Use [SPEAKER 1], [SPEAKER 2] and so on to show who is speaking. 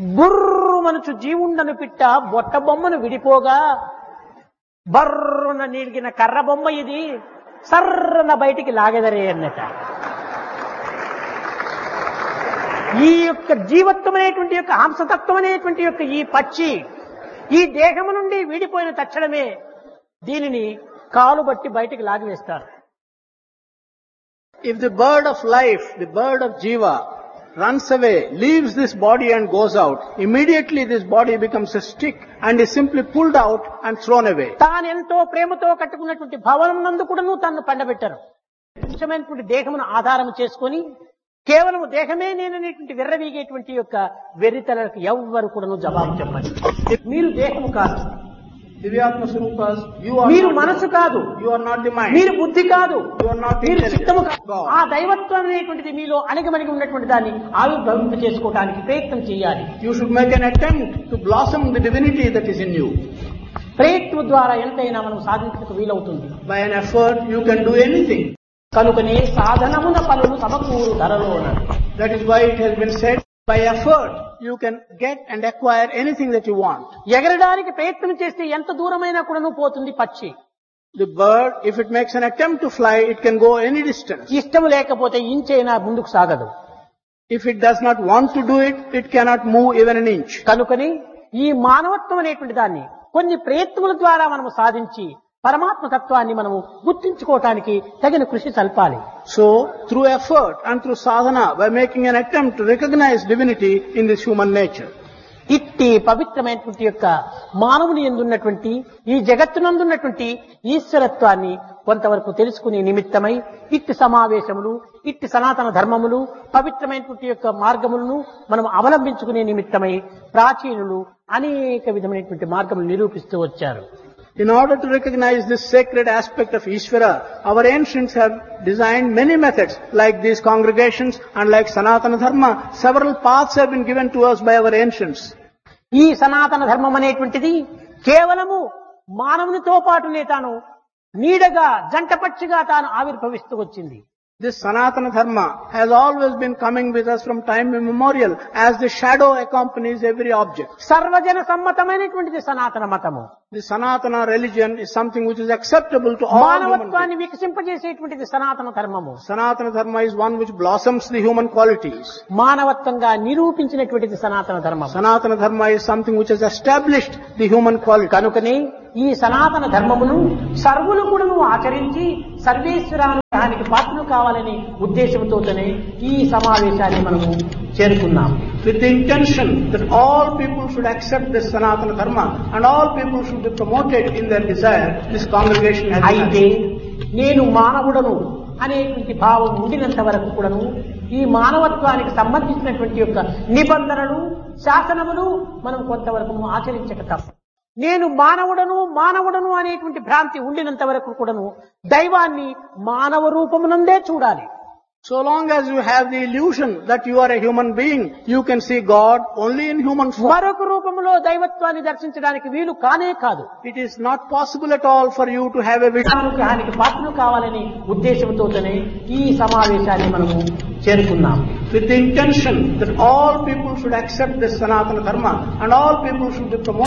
[SPEAKER 1] బుర్రుమనుచు జీవుండను పిట్ట బొట్ట బొమ్మను విడిపోగా బర్రున నీలిగిన కర్ర బొమ్మ ఇది సర్రన బయటికి లాగెదరే అన్నట ఈ యొక్క జీవత్వం అనేటువంటి యొక్క హంసతత్వం అనేటువంటి యొక్క ఈ పక్షి ఈ దేహము నుండి వీడిపోయిన తక్షణమే దీనిని కాలు బట్టి బయటికి లాగివేస్తారు
[SPEAKER 2] If the bird of life, the bird of Jiva, runs away, leaves this body and goes out, immediately this body becomes a stick and is simply pulled out and thrown away.
[SPEAKER 1] తాను ఎంతో ప్రేమతో కట్టుకున్నటువంటి భవనం నందు కూడాను తన్ను పండబెట్టారు ముఖ్యమైనటువంటి దేహమును ఆధారం చేసుకొని కేవలం దేహమే నేననేటువంటి విర్రవీగేటువంటి యొక్క వెర్రితలకు ఎవ్వరు కూడాను జవాబు చెప్పండి మీరు దేహము కాదు
[SPEAKER 2] Divyatma Swarupas, you are
[SPEAKER 1] మీరు
[SPEAKER 2] not,
[SPEAKER 1] మనసు కాదు
[SPEAKER 2] you are not the mind.
[SPEAKER 1] మీరు బుద్ధి కాదు
[SPEAKER 2] You are not
[SPEAKER 1] మీరు
[SPEAKER 2] intelligent.
[SPEAKER 1] చిత్తము కాదు
[SPEAKER 2] God.
[SPEAKER 1] ఆ దైవత్వం అనేటువంటిది మీలో అణిగమణిగి ఉన్నటువంటి దాన్ని ఆవిర్భవింప చేసుకోవడానికి ప్రయత్నం చేయాలి
[SPEAKER 2] You should make an attempt to blossom the divinity that is in you.
[SPEAKER 1] ప్రయత్నం ద్వారా ఎంతైనా మనం సాధించడానికి వీలవుతుంది
[SPEAKER 2] By an effort, you can do anything.
[SPEAKER 1] కనుకనే సాధనమున పనులు సమకూరు ధరలోన
[SPEAKER 2] That is why it has been said, by effort, you can get and acquire anything that you want.
[SPEAKER 1] ఎగరడానికి ప్రయత్నం చేస్తే ఎంత దూరమైనా కూడాను పోతుంది పక్షి
[SPEAKER 2] The bird, if it makes an attempt to fly, it can go any distance.
[SPEAKER 1] ఇష్టం లేకపోతే ఇంచైనా ముందుకు సాగదు
[SPEAKER 2] If it does not want to do it, it cannot move even an inch.
[SPEAKER 1] కనుకని ఈ మానవత్వం అనేటువంటి దాన్ని కొన్ని ప్రయత్నముల ద్వారా మనము సాధించి పరమాత్మ తత్వాన్ని మనము గుర్తించుకోవటానికి తగిన కృషి సల్పాలి
[SPEAKER 2] So, through effort and through sadhana, by making an attempt to recognize divinity in this human nature,
[SPEAKER 1] ఇట్టి పవిత్రమైనటువంటి యొక్క మానవుని ఎందున్నటువంటి ఈ జగత్తునందున్నటువంటి ఈశ్వరత్వాన్ని కొంతవరకు తెలుసుకునే నిమిత్తమై ఇట్టి సమావేశములు ఇట్టి సనాతన ధర్మములు పవిత్రమైనటువంటి యొక్క మార్గములను మనం అవలంబించుకునే నిమిత్తమై ప్రాచీనులు అనేక విధమైనటువంటి మార్గములు నిరూపిస్తూ వచ్చారు
[SPEAKER 2] in order to recognize this sacred aspect of Ishvara, our ancients have designed many methods, like these congregations and like Sanatana Dharma. Several paths have been given to us by our ancients.
[SPEAKER 1] ఈ సనాతన ధర్మం అనేటువంటిది కేవలము మానవునితో పాటునే తాను నీడగా జంటపక్షిగా తాను ఆవిర్భవిస్తూ వచ్చింది
[SPEAKER 2] This Sanatana Dharma has always been coming with us from time immemorial as the shadow accompanies every object.
[SPEAKER 1] సర్వజన సమ్మతమైనటువంటిది సనాతన మతము
[SPEAKER 2] The Sanatana religion is something which is acceptable to all human beings.
[SPEAKER 1] మానవత్వాన్ని వికసింపజేసేటువంటిది సనాతన ధర్మము
[SPEAKER 2] Sanatana Dharma is one which blossoms the human qualities.
[SPEAKER 1] మానవత్వంగా నిరూపించినటువంటిది సనాతన ధర్మం
[SPEAKER 2] Sanatana Dharma is something which has established the human quality.
[SPEAKER 1] కనుకనే ఈ సనాతన ధర్మమును సర్వులు కూడాను ఆచరించి సర్వేశ్వరానికి పాత్రలు కావాలనే ఉద్దేశంతోనే ఈ సమావేశాన్ని మనము చేరుకున్నాం
[SPEAKER 2] with the intention that all people should accept this Sanatana Dharma and all people should be promoted in their desire, this congregation has
[SPEAKER 1] అయితే
[SPEAKER 2] done.
[SPEAKER 1] నేను మానవుడను అనేటువంటి భావం ఉండినంత వరకు కూడాను ఈ మానవత్వానికి సంబంధించినటువంటి యొక్క నిబంధనలు శాసనములు మనం కొంతవరకు ఆచరించక తప్ప నేను మానవుడను మానవుడను అనేటువంటి భ్రాంతి ఉండినంత వరకు కూడాను దైవాన్ని మానవ రూపమునందే చూడాలి
[SPEAKER 2] So long as you have the illusion that you are a human being, you can see God only in human form.
[SPEAKER 1] మరొక రూపములో దైవత్వాన్ని దర్శించడానికి వీలు కానే కాదు
[SPEAKER 2] It is not possible at all for you to have a vision.
[SPEAKER 1] అనుగ్రహానికి పాత్రలు కావాలని ఉద్దేశంతోనే ఈ సమావేశాన్ని మనము చేరుకున్నాం
[SPEAKER 2] With the intention that all people should accept this Sanatana Dharma and all people should be promoted